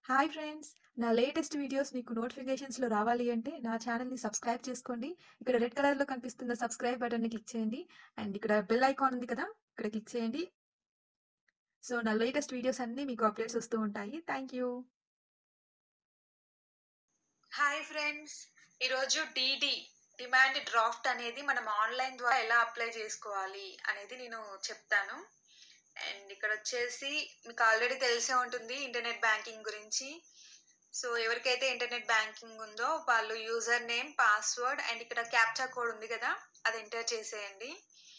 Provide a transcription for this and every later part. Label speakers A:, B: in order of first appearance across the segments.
A: Hi friends! నా latest videos మీకు నోటిఫికేషన్స్‌లో రావాలి అంటే నా ఛానెల్‌ని సబ్స్క్రైబ్ చేసుకోండి. ఇక్కడ రెడ్ కలర్‌లో కనిపిస్తున్న సబ్స్క్రైబ్ బటన్‌ని క్లిక్ చేయండి. అండ్ ఇక్కడ బెల్ ఐకాన్ ఉంది కదా! ఇక్కడ క్లిక్ చేయండి. సో, నా లేటెస్ట్ వీడియోస్ అన్నీ మీకు అప్డేట్స్ వస్తూ ఉంటాయి. Thank you.
B: Hi friends! ఈరోజు డీడీ డిమాండ్ డ్రాఫ్ట్ అనేది మనం ఆన్‌లైన్ ద్వారా ఎలా అప్లై చేసుకోవాలి అనేది నేను చెప్తాను. అండ్ ఇక్కడొచ్చేసి మీకు ఆల్రెడీ తెలిసే ఉంటుంది ఇంటర్నెట్ బ్యాంకింగ్ గురించి. సో, ఎవరికైతే ఇంటర్నెట్ బ్యాంకింగ్ ఉందో వాళ్ళు యూజర్ నేమ్, పాస్వర్డ్ అండ్ ఇక్కడ క్యాప్చా కోడ్ ఉంది కదా! అది ఎంటర్ చేసేయండి.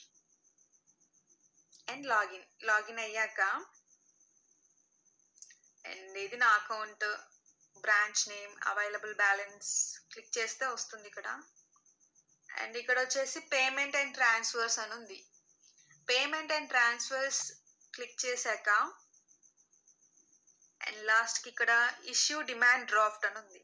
B: And login. లాగిన్ అయ్యాక అండ్ ఇది నా account. Branch name, available balance click చేస్తే వస్తుంది ఇక్కడ. అండ్ ఇక్కడొచ్చేసి పేమెంట్ అండ్ ట్రాన్స్‌ఫర్స్ అని ఉంది. పేమెంట్ అండ్ ట్రాన్స్‌ఫర్స్ క్లిక్ చేశాక అండ్ లాస్ట్‌కి ఇక్కడ ఇష్యూ డిమాండ్ డ్రాఫ్ట్ అని ఉంది.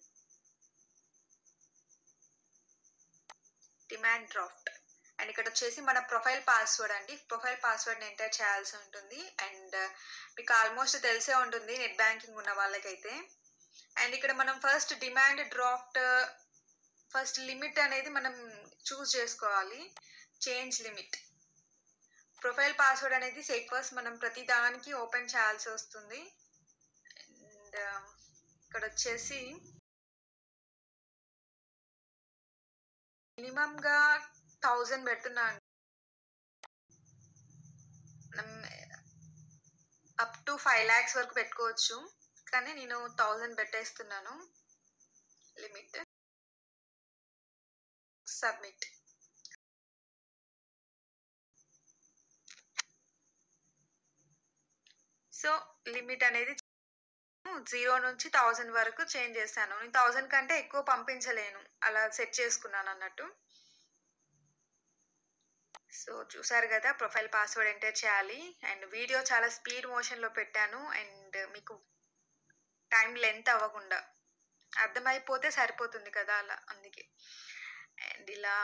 B: Demand draft. అండ్ ఇక్కడొచ్చేసి మన ప్రొఫైల్ పాస్వర్డ్ అండి. ప్రొఫైల్ పాస్వర్డ్‌ని ఎంటర్ చేయాల్సి ఉంటుంది. అండ్ మీకు ఆల్మోస్ట్ తెలిసే ఉంటుంది నెట్ బ్యాంకింగ్ ఉన్న వాళ్ళకైతే. అండ్ ఇక్కడ మనం first demand draft first limit అనేది మనం చూజ్ చేసుకోవాలి. Change limit. ప్రొఫైల్ పాస్వర్డ్ అనేది సేక్ ఫస్ట్ మనం ప్రతి దానికి ఓపెన్ చేయాల్సి వస్తుంది. అండ్ ఇక్కడొచ్చేసి మినిమమ్‌గా 1000 పెడుతున్నా అండి. మనం అప్ టు 5,00,000 వరకు పెట్టుకోవచ్చు. కానీ నేను 1000 పెట్టేస్తున్నాను. లిమిట్. సబ్మిట్. సో, లిమిట్ అనేది 0 నుంచి 1000 వరకు చేంజ్ చేశాను. నేను 1000 కంటే ఎక్కువ పంపించలేను. అలా సెట్ చేసుకున్నానన్నట్టు. సో, చూసారు కదా! ప్రొఫైల్ పాస్వర్డ్ ఎంటర్ చేయాలి. అండ్ వీడియో చాలా స్పీడ్ మోషన్‌లో పెట్టాను. అండ్ మీకు టైం లెంత్ అవ్వకుండా. అర్థమైపోతే సరిపోతుంది కదా! అలా అందుకే. అండ్ ఇలా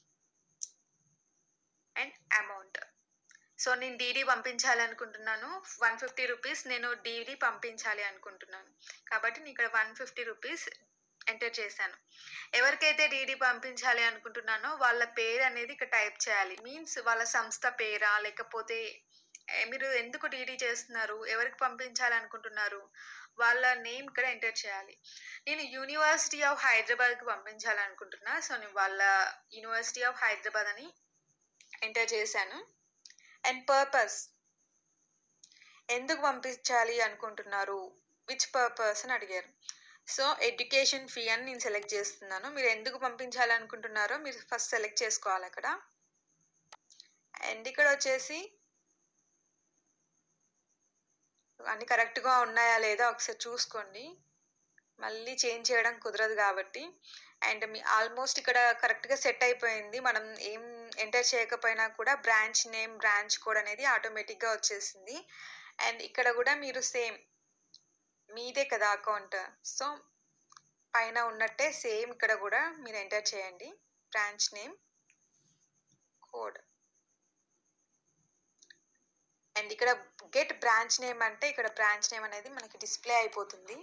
B: అండ్ అమౌంట్. సో, నేను డీడీ పంపించాలనుకుంటున్నాను. 150 రూపీస్ నేను డీడీ పంపించాలి అనుకుంటున్నాను. కాబట్టి నేను ఇక్కడ 150 రూపీస్ ఎంటర్ చేశాను. ఎవరికైతే డీడీ పంపించాలి అనుకుంటున్నానో వాళ్ళ పేరు అనేది ఇక్కడ టైప్ చేయాలి. మీన్స్ వాళ్ళ సంస్థ పేరా? లేకపోతే ఆహ్, మీరు ఎందుకు డీడీ చేస్తున్నారు? ఎవరికి పంపించాలనుకుంటున్నారు? వాళ్ళ నేమ్ ఇక్కడ ఎంటర్ చేయాలి. నేను యూనివర్సిటీ ఆఫ్ హైదరాబాద్‌కి పంపించాలనుకుంటున్నా. సో, నేను వాళ్ళ యూనివర్సిటీ ఆఫ్ హైదరాబాద్ అని ఎంటర్ చేశాను. And purpose. ఎందుకు పంపించాలి అనుకుంటున్నారు? విచ్ పర్పస్ అని అడిగారు. సో, ఎడ్యుకేషన్ ఫీ అని నేను సెలెక్ట్ చేస్తున్నాను. మీరు ఎందుకు పంపించాలనుకుంటున్నారో మీరు ఫస్ట్ సెలెక్ట్ చేసుకోవాలక్కడ. అండ్ ఇక్కడొచ్చేసి అన్నీ కరెక్ట్‌గా ఉన్నాయా లేదా ఒకసారి చూసుకోండి. మళ్ళీ చేంజ్ చేయడం కుదరదు కాబట్టి. అండ్ మీ ఆల్మోస్ట్ ఇక్కడ కరెక్ట్‌గా సెట్ అయిపోయింది. మనం ఏం ఎంటర్ చేయకపోయినా కూడా బ్రాంచ్ నేమ్, బ్రాంచ్ కోడ్ అనేది ఆటోమేటిక్‌గా వచ్చేసింది. అండ్ ఇక్కడ కూడా మీరు సేమ్ మీదే కదా అకౌంట్. సో, పైన ఉన్నట్టే సేమ్ ఇక్కడ కూడా మీరు ఎంటర్ చేయండి. Branch name, code. అండ్ ఇక్కడ గెట్ బ్రాంచ్ నేమ్ అంటే ఇక్కడ బ్రాంచ్ నేమ్ అనేది మనకి డిస్‌ప్లే అయిపోతుంది.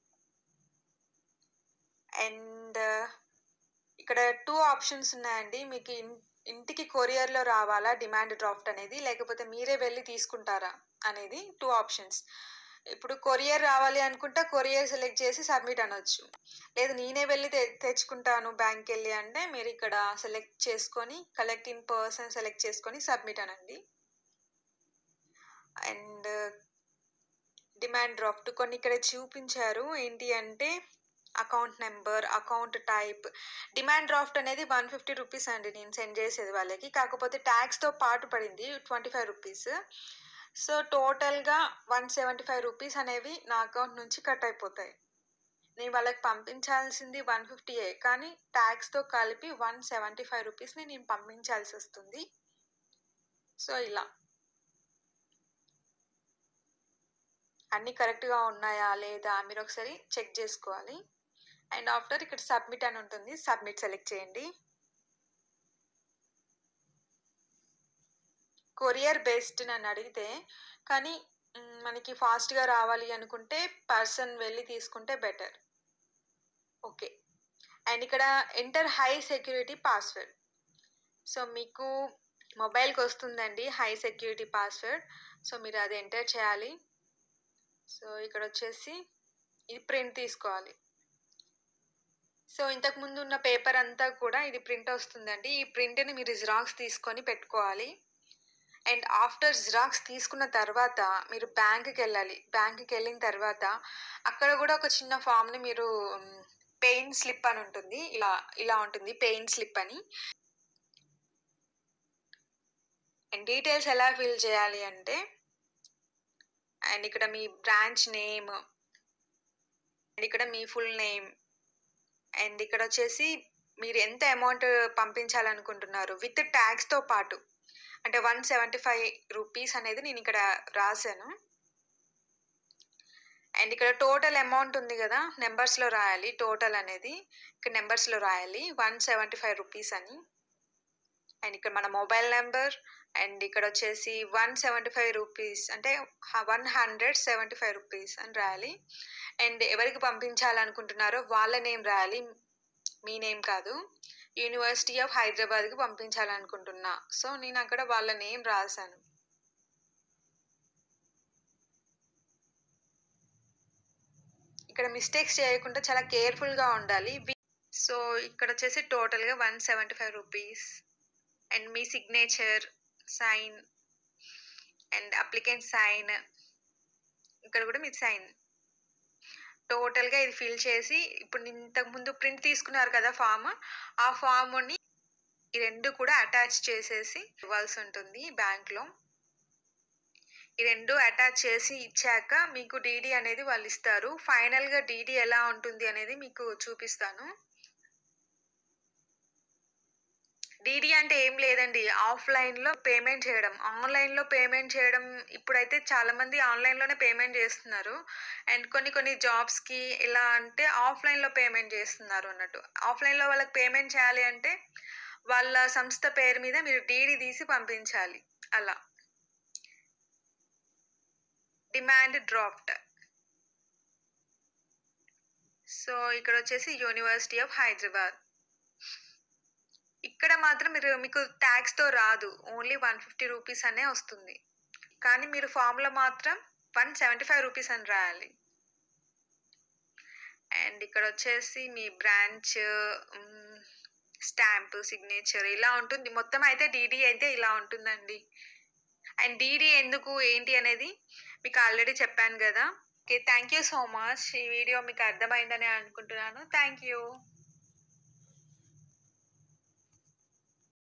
B: అండ్ ఇక్కడ 2 ఆప్షన్స్ ఉన్నాయండి. మీకు ఇన్ ఇంటికి కొరియర్‌లో రావాలా డిమాండ్ డ్రాఫ్ట్ అనేది? లేకపోతే మీరే వెళ్లి తీసుకుంటారా? అనేది 2 ఆప్షన్స్. ఇప్పుడు కొరియర్ రావాలి అనుకుంటే కొరియర్ సెలెక్ట్ చేసి సబ్మిట్ అనొచ్చు. లేదు నేనే వెళ్లి తె తెచ్చుకుంటాను బ్యాంక్‌కెళ్ళి అంటే మీరు ఇక్కడ సెలెక్ట్ చేసుకొని కలెక్ట్ ఇన్ పర్సన్ సెలెక్ట్ చేసుకొని సబ్మిట్ అనండి. అండ్ డిమాండ్ డ్రాఫ్ట్ కొన్ని ఇక్కడ చూపించారు. ఏంటి అంటే account number, account type. Demand draft అనేది 150 రూపీస్ అండి నేను సెండ్ చేసేది వాళ్ళకి. కాకపోతే టాక్స్‌తో పాటు పడింది 25 రూపీస్. సో, టోటల్‌గా 175 రూపీస్ అనేవి నా అకౌంట్ నుంచి కట్ అయిపోతాయి. నేను వాళ్ళకి పంపించాల్సింది 150యే కానీ టాక్స్‌తో కలిపి 175 రూపీస్‌ని నేను పంపించాల్సొస్తుంది. సో, ఇలా. అన్నీ కరెక్ట్‌గా ఉన్నాయా? లేదా? మీరొకసారి చెక్ చేసుకోవాలి. అండ్ ఆఫ్టర్ ఇక్కడ సబ్మిట్ అని ఉంటుంది. సబ్మిట్ సెలెక్ట్ చేయండి. కొరియర్ బేస్డ్ నన్ను అడిగితే కానీ హ్మ్. మనకి ఫాస్ట్‌గా రావాలి అనుకుంటే పర్సన్ వెళ్లి తీసుకుంటే బెటర్. ఓకే. అండ్ ఇక్కడ enter high security password. So, మీకు మొబైల్‌కొస్తుందండి హై సెక్యూరిటీ పాస్వర్డ్. సో, మీరు అది ఎంటర్ చేయాలి. సో, ఇక్కడొచ్చేసి ఇది ప్రింట్ తీసుకోవాలి. సో, ఇంతకు ముందు ఉన్న పేపర్ అంతా కూడా ఇది ప్రింట్ ఒస్తుందండి. ఈ ప్రింట్‌ని మీరు జిరాక్స్ తీసుకొని పెట్టుకోవాలి. అండ్ ఆఫ్టర్ జిరాక్స్ తీసుకున్న తర్వాత మీరు బ్యాంక్‌కెళ్ళాలి. బ్యాంక్‌కెళ్ళిన తర్వాత అక్కడ గూడా ఒక చిన్న ఫార్మ్‌ని మీరు హ్మ్, పెయిన్ స్లిప్ అని ఉంటుంది. ఇలా ఇలా ఉంటుంది పెయిన్ స్లిప్ అని. అండ్ డీటెయిల్స్ ఎలా ఫిల్ చేయాలి అంటే అండ్ ఇక్కడ మీ బ్రాంచ్ నేమ్ అండ్ ఇక్కడ మీ ఫుల్ నేమ్ అండ్ ఇక్కడొచ్చేసి మీరు ఎంత అమౌంట్ పంపించాలనుకుంటున్నారు విత్ టాక్స్‌తో పాటు. అంటే 175 రూపీస్ అనేది నేనిక్కడ రాసాను. అండ్ ఇక్కడ టోటల్ అమౌంట్ ఉంది గదా! నంబర్స్‌లో రాయాలి టోటల్ అనేది. ఇక్కడ నంబర్స్‌లో రాయాలి 175 రూపీస్ అని. అండ్ ఇక్కడ మన మొబైల్ నంబర్ అండ్ ఇక్కడొచ్చేసి 175 రూపీస్ అంటే హ 175 రూపీస్ అని రాయాలి. అండ్ ఎవరికి పంపించాలనుకుంటున్నారో వాళ్ళ నేమ్ రాయాలి. మీ నేమ్ కాదు. యూనివర్సిటీ ఆఫ్ హైదరాబాద్‌కి పంపించాలనుకుంటున్నా. సో, నేనక్కడ వాళ్ళ నేమ్ రాసాను. ఇక్కడ మిస్టేక్స్ చేయకుండా చాలా కేర్‌ఫుల్‌గా ఉండాలి. వి సో, ఇక్కడొచ్చేసి టోటల్‌గా 175 రూపీస్ అండ్ మీ signature, sign and applicant sign. ఇక్కడ గూడా మీ సైన్. టోటల్‌గా ఇది ఫిల్ చేసి ఇప్పుడు ఇంతకు ముందు ప్రింట్ తీసుకున్నారు కదా ఫార్మ్. ఆ ఫార్మ్‌ని ఈ 2 కూడా అటాచ్ చేసేసి ఇవ్వాల్సుంటుంది బ్యాంక్‌లో. ఈ 2 అటాచ్ చేసి ఇచ్చాక మీకు డీడీ అనేది వాళ్ళిస్తారు. ఫైనల్‌గా డీడీ ఎలా ఉంటుంది అనేది మీకు చూపిస్తాను. డీడీ అంటే ఏం లేదండి. ఆఫ్‌లైన్‌లో పేమెంట్ చేయడం. ఆన్‌లైన్‌లో పేమెంట్ చేయడం ఇప్పుడైతే చాలామంది ఆన్‌లైన్‌లోనే పేమెంట్ జేస్తున్నారు. అండ్ కొన్ని కొన్ని జాబ్స్‌కి ఎలా అంటే ఆఫ్‌లైన్‌లో పేమెంట్ జేస్తున్నారు అన్నట్టు. ఆఫ్‌లైన్‌లో వాళ్ళకి పేమెంట్ చేయాలి అంటే వాళ్ళ సంస్థ పేరు మీద మీరు డీడీ తీసి పంపించాలి. అలా. Demand draft. సో, ఇక్కడొచ్చేసి యూనివర్సిటీ ఆఫ్ హైదరాబాద్. ఇక్కడ మాత్రం మీరు మీకు టాక్స్‌తో రాదు. ఓన్లీ 150 రూపీస్ అనే ఒస్తుంది. కానీ మీరు ఫార్మ్‌లో మాత్రం 175 రూపీస్ అని రాయాలి. అండ్ ఇక్కడొచ్చేసి మీ బ్రాంచ్ హ్మ్, స్టాంప్, సిగ్నేచర్ ఇలా ఉంటుంది. మొత్తం అయితే డీడీ అయితే ఇలా ఉంటుందండి. అండ్ డీడీ ఎందుకు ఏంటి అనేది మీకు ఆల్రెడీ చెప్పాను గదా! Okay. Thank you so much. ఈ వీడియో మీకు అర్థమైందని అనుకుంటున్నాను. Thank you.